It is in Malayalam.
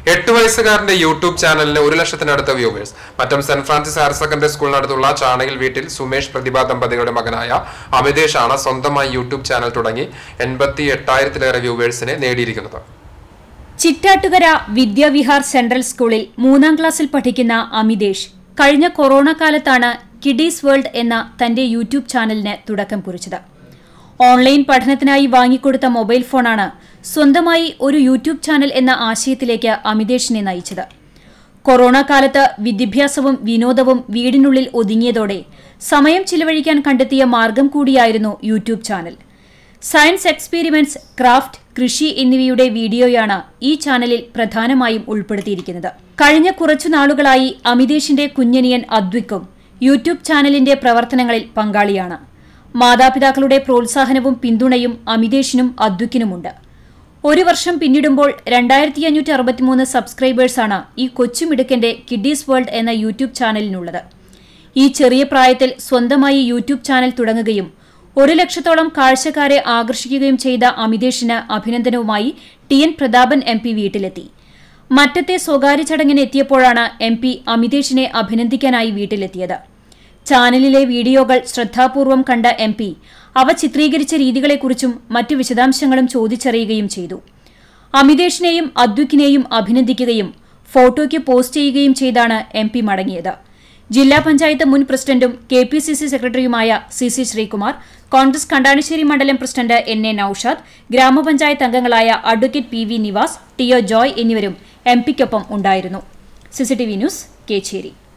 എട്ട് വയസ്സുകാരന്റെ യൂട്യൂബ് ചാനലിന് ഒരു ലക്ഷത്തിനടുത്ത viewers Mattam Saint Francis higher secondary സ്കൂളിനടുത്തുള്ള ചാണകിൽ വീട്ടിൽ സുമേഷ് പ്രതിഭ ദമ്പതികളുടെ മകനായ അമിതേഷ് ആണ് സ്വന്തമായി യൂട്യൂബ് ചാനൽ തുടങ്ങി എൺപത്തി എട്ടായിരത്തിലേറെ വ്യൂവേഴ്സിനെ നേടിയിരിക്കുന്നത് ചിറ്റാട്ടുകര വിദ്യാവിഹാർ സെൻട്രൽ സ്കൂളിൽ മൂന്നാം ക്ലാസ്സിൽ പഠിക്കുന്ന അമിതേഷ് കഴിഞ്ഞ കൊറോണ കാലത്താണ് കിഡീസ് വേൾഡ് എന്ന തന്റെ യൂട്യൂബ് ചാനലിന് തുടക്കം കുറിച്ചത് ഓൺലൈൻ പഠനത്തിനായി വാങ്ങിക്കൊടുത്ത മൊബൈൽ ഫോണാണ് സ്വന്തമായി ഒരു യൂട്യൂബ് ചാനൽ എന്ന ആശയത്തിലേക്ക് അമിതേഷിനെ നയിച്ചത് കൊറോണ കാലത്ത് വിദ്യാഭ്യാസവും വിനോദവും വീടിനുള്ളിൽ ഒതുങ്ങിയതോടെ സമയം ചിലവഴിക്കാൻ കണ്ടെത്തിയ മാർഗം കൂടിയായിരുന്നു YouTube channel science experiments craft കൃഷി എന്നിവയുടെ വീഡിയോയാണ് ഈ ചാനലിൽ പ്രധാനമായും ഉൾപ്പെടുത്തിയിരിക്കുന്നത് കഴിഞ്ഞ കുറച്ചു നാളുകളായി അമിതേഷിന്റെ കുഞ്ഞനിയൻ അദ്വിക്കും യൂട്യൂബ് ചാനലിന്റെ പ്രവർത്തനങ്ങളിൽ പങ്കാളിയാണ് മാതാപിതാക്കളുടെ പ്രോത്സാഹനവും പിന്തുണയും അമിതേഷിനും അദ്വിക്കിനുമുണ്ട് ഒരു വർഷം പിന്നിടുമ്പോൾ രണ്ടായിരത്തി അഞ്ഞൂറ്റി അറുപത്തിമൂന്ന് സബ്സ്ക്രൈബേഴ്സാണ് ഈ കൊച്ചുമിടുക്കന്റെ കിഡീസ് വേൾഡ് എന്ന യൂട്യൂബ് ചാനലിനുള്ളത് ഈ ചെറിയ പ്രായത്തിൽ സ്വന്തമായി യൂട്യൂബ് ചാനൽ തുടങ്ങുകയും ഒരു ലക്ഷത്തോളം കാഴ്ചക്കാരെ ആകർഷിക്കുകയും ചെയ്ത അമിതേഷിന് അഭിനന്ദനവുമായി T N Prathapan M P വീട്ടിലെത്തി മറ്റത്തെ സ്വകാര്യ ചടങ്ങിന് എത്തിയപ്പോഴാണ് എം പി അമിതേഷിനെ അഭിനന്ദിക്കാനായി വീട്ടിലെത്തിയത് ചാനലിലെ വീഡിയോകൾ ശ്രദ്ധാപൂർവം കണ്ട എം പി അവ ചിത്രീകരിച്ച രീതികളെക്കുറിച്ചും മറ്റു വിശദാംശങ്ങളും ചോദിച്ചറിയുകയും ചെയ്തു അമിതേഷിനെയും അദ്വിക്കിനെയും അഭിനന്ദിക്കുകയും ഫോട്ടോയ്ക്ക് പോസ്റ്റ് ചെയ്യുകയും ചെയ്താണ് എം പി മടങ്ങിയത് ജില്ലാ പഞ്ചായത്ത് മുൻ പ്രസിഡന്റും കെ പി സി സി സെക്രട്ടറിയുമായ സി സി ശ്രീകുമാർ കോൺഗ്രസ് കണ്ടാണിശ്ശേരി മണ്ഡലം പ്രസിഡന്റ് എൻ എ നൌഷാദ് ഗ്രാമപഞ്ചായത്ത് അംഗങ്ങളായ advocate P V Nivas T O Joy എന്നിവരും എം പിക്കൊപ്പം ഉണ്ടായിരുന്നു സിസിടിവി ന്യൂസ് കേച്ചേരി